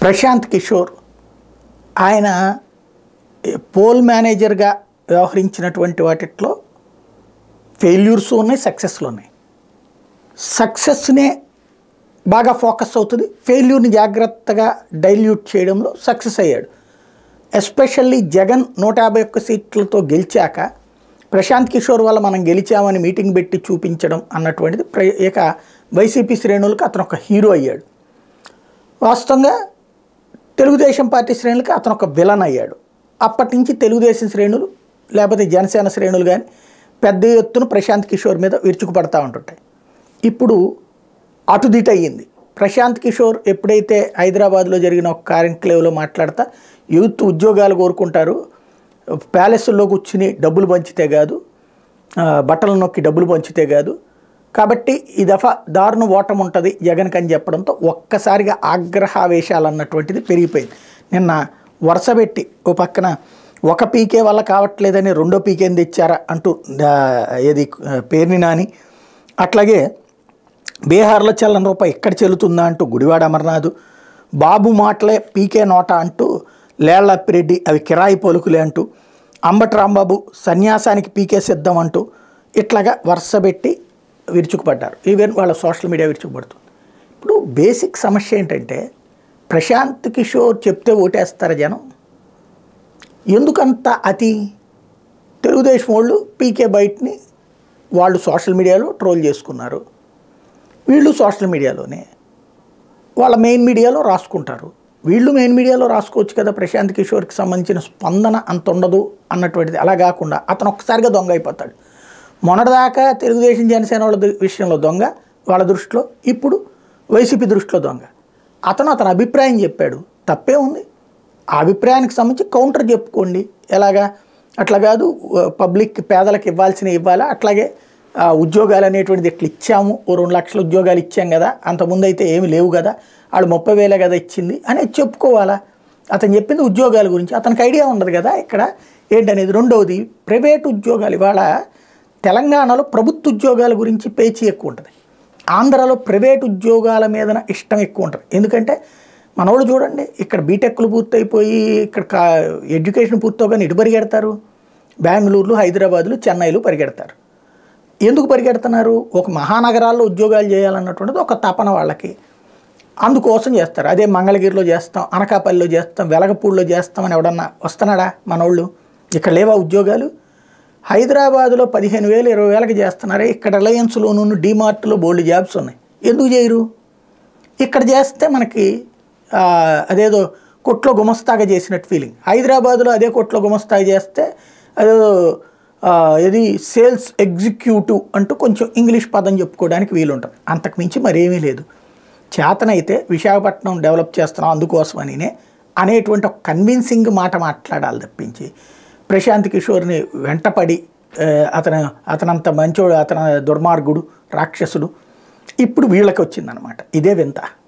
ప్రశాంత్ కిషోర్ ఆయన పోల్ మేనేజర్గా వ్యవహరించినటువంటి వాటిట్లో ఫెయిల్యూర్స్ ఉన్నాయి సక్సెస్లు ఉన్నాయి సక్సెస్నే బాగా ఫోకస్ అవుతుంది ఫెయిల్యూర్ని జాగ్రత్తగా డైల్యూట్ చేయడంలో సక్సెస్ అయ్యాడు ఎస్పెషల్లీ జగన్ నూట యాభై ఒక్క సీట్లతో గెలిచాక ప్రశాంత్ కిషోర్ వల్ల మనం గెలిచామని మీటింగ్ పెట్టి చూపించడం అన్నటువంటిది ప్ర ఇక వైసీపీ శ్రేణులకు అతను ఒక హీరో అయ్యాడు వాస్తవంగా తెలుగుదేశం పార్టీ శ్రేణులకి అతను ఒక విలన్ అయ్యాడు అప్పటి నుంచి తెలుగుదేశం శ్రేణులు లేకపోతే జనసేన శ్రేణులు కానీ పెద్ద ఎత్తున ప్రశాంత్ కిషోర్ మీద విరుచుకుపడతా ఉంటుంటాయి ఇప్పుడు అటుదిట అయ్యింది ప్రశాంత్ కిషోర్ ఎప్పుడైతే హైదరాబాద్లో జరిగిన ఒక కార్యక్రమంలో మాట్లాడతా యూత్ ఉద్యోగాలు కోరుకుంటారు ప్యాలెస్లో కూర్చుని డబ్బులు పంచితే కాదు ఆ, బట్టలు నొక్కి డబ్బులు పంచితే కాదు కాబట్టి ఈ దఫా దారుణ ఓటం ఉంటుంది జగన్కి అని చెప్పడంతో ఒక్కసారిగా ఆగ్రహావేశాలు అన్నటువంటిది పెరిగిపోయింది నిన్న వరుస పెట్టి ఓ పక్కన ఒక పీకే వల్ల కావట్లేదని రెండో పీకేని తెచ్చారా అంటూ ఆ, ఏది ఆ, పేర్ని నాని అట్లాగే బీహార్లో చల్లని రూపాయి ఎక్కడ చెల్లుతుందా అంటూ గుడివాడ అమర్నాథ్ బాబు మాటలే పీకే నోట అంటూ లేళ్లప్పిరెడ్డి అవి కిరాయి పలుకులే అంటూ అంబటి రాంబాబు సన్యాసానికి పీకే సిద్ధం అంటూ ఇట్లాగా వరుస పెట్టి విరుచుకుపడ్డారు ఈవెన్ వాళ్ళ సోషల్ మీడియా విరుచుకుపడుతుంది ఇప్పుడు బేసిక్ సమస్య ఏంటంటే ప్రశాంత్ కిషోర్ చెప్తే ఓటేస్తారా జనం ఎందుకంత అతి తెలుగుదేశం వాళ్ళు పీకే బయటని వాళ్ళు సోషల్ మీడియాలో ట్రోల్ చేసుకున్నారు వీళ్ళు సోషల్ మీడియాలోనే వాళ్ళ మెయిన్ మీడియాలో రాసుకుంటారు వీళ్ళు మెయిన్ మీడియాలో రాసుకోవచ్చు కదా ప్రశాంత్ కిషోర్కి సంబంధించిన స్పందన అంత ఉండదు అన్నటువంటిది అలా కాకుండా అతను ఒక్కసారిగా దొంగ అయిపోతాడు మొన్నటిదాకా తెలుగుదేశం జనసేన వాళ్ళ దు- విషయంలో దొంగ వాళ్ళ దృష్టిలో ఇప్పుడు వైసీపీ దృష్టిలో దొంగ అతను అతని అభిప్రాయం చెప్పాడు తప్పే ఉంది ఆ అభిప్రాయానికి సంబంధించి కౌంటర్ చెప్పుకోండి ఎలాగా అట్లా కాదు పబ్లిక్ పేదలకు ఇవ్వాల్సిన ఇవ్వాలా అట్లాగే ఆ, ఉద్యోగాలు అనేటువంటిది ఇట్లా ఇచ్చాము ఓ రెండు లక్షల ఉద్యోగాలు ఇచ్చాం కదా అంతకుముందు అయితే ఏమి లేవు కదా వాళ్ళు ముప్పై వేలే కదా ఇచ్చింది అనేది చెప్పుకోవాలా అతను చెప్పింది ఉద్యోగాల గురించి అతనికి ఐడియా ఉండదు కదా ఇక్కడ ఏంటనేది రెండవది ప్రైవేట్ ఉద్యోగాలు ఇవాళ తెలంగాణలో ప్రభుత్వ ఉద్యోగాల గురించి పేచీ ఎక్కువ ఉంటుంది ఆంధ్రాలో ప్రైవేట్ ఉద్యోగాల మీద ఇష్టం ఎక్కువ ఉంటుంది ఎందుకంటే మనోళ్ళు చూడండి ఇక్కడ బీటెక్లు పూర్తయిపోయి ఇక్కడ కా ఎడ్యుకేషన్ పూర్తవగానే ఇటు పరిగెడతారు బెంగళూరులు హైదరాబాదులు చెన్నైలు పరిగెడతారు ఎందుకు పరిగెడుతున్నారు ఒక మహానగరాల్లో ఉద్యోగాలు చేయాలన్నటువంటిది ఒక తపన వాళ్ళకి అందుకోసం చేస్తారు అదే మంగళగిరిలో చేస్తాం అనకాపల్లిలో చేస్తాం వెలగపూడిలో చేస్తామని ఎవడన్నా వస్తున్నాడా మనోళ్ళు ఇక్కడ లేవా ఉద్యోగాలు హైదరాబాదులో పదిహేను వేలు ఇరవై వేలకు చేస్తున్నారే ఇక్కడ రిలయన్స్లోను డీమార్ట్లో బోల్డ్ జాబ్స్ ఉన్నాయి ఎందుకు చేయరు ఇక్కడ చేస్తే మనకి ఆ, అదేదో కొట్లో గుమస్తాగా చేసినట్టు ఫీలింగ్ హైదరాబాద్లో అదే కొట్లో గుమస్తాగా చేస్తే అదేదో ఆ, ఇది సేల్స్ ఎగ్జిక్యూటివ్ అంటూ కొంచెం ఇంగ్లీష్ పదం చెప్పుకోవడానికి వీలుంటుంది అంతకు మించి మరేమీ లేదు చేతనైతే విశాఖపట్నం డెవలప్ చేస్తున్నాం అందుకోసమనినే అనేటువంటి ఒక కన్విన్సింగ్ మాట మాట్లాడాలి తప్పించి ప్రశాంత్ కిషోర్ని వెంటపడి ఆ, అతను అతనంత మంచోడు అతను దుర్మార్గుడు రాక్షసుడు ఇప్పుడు వీళ్ళకి వచ్చిందనమాట ఇదే వింత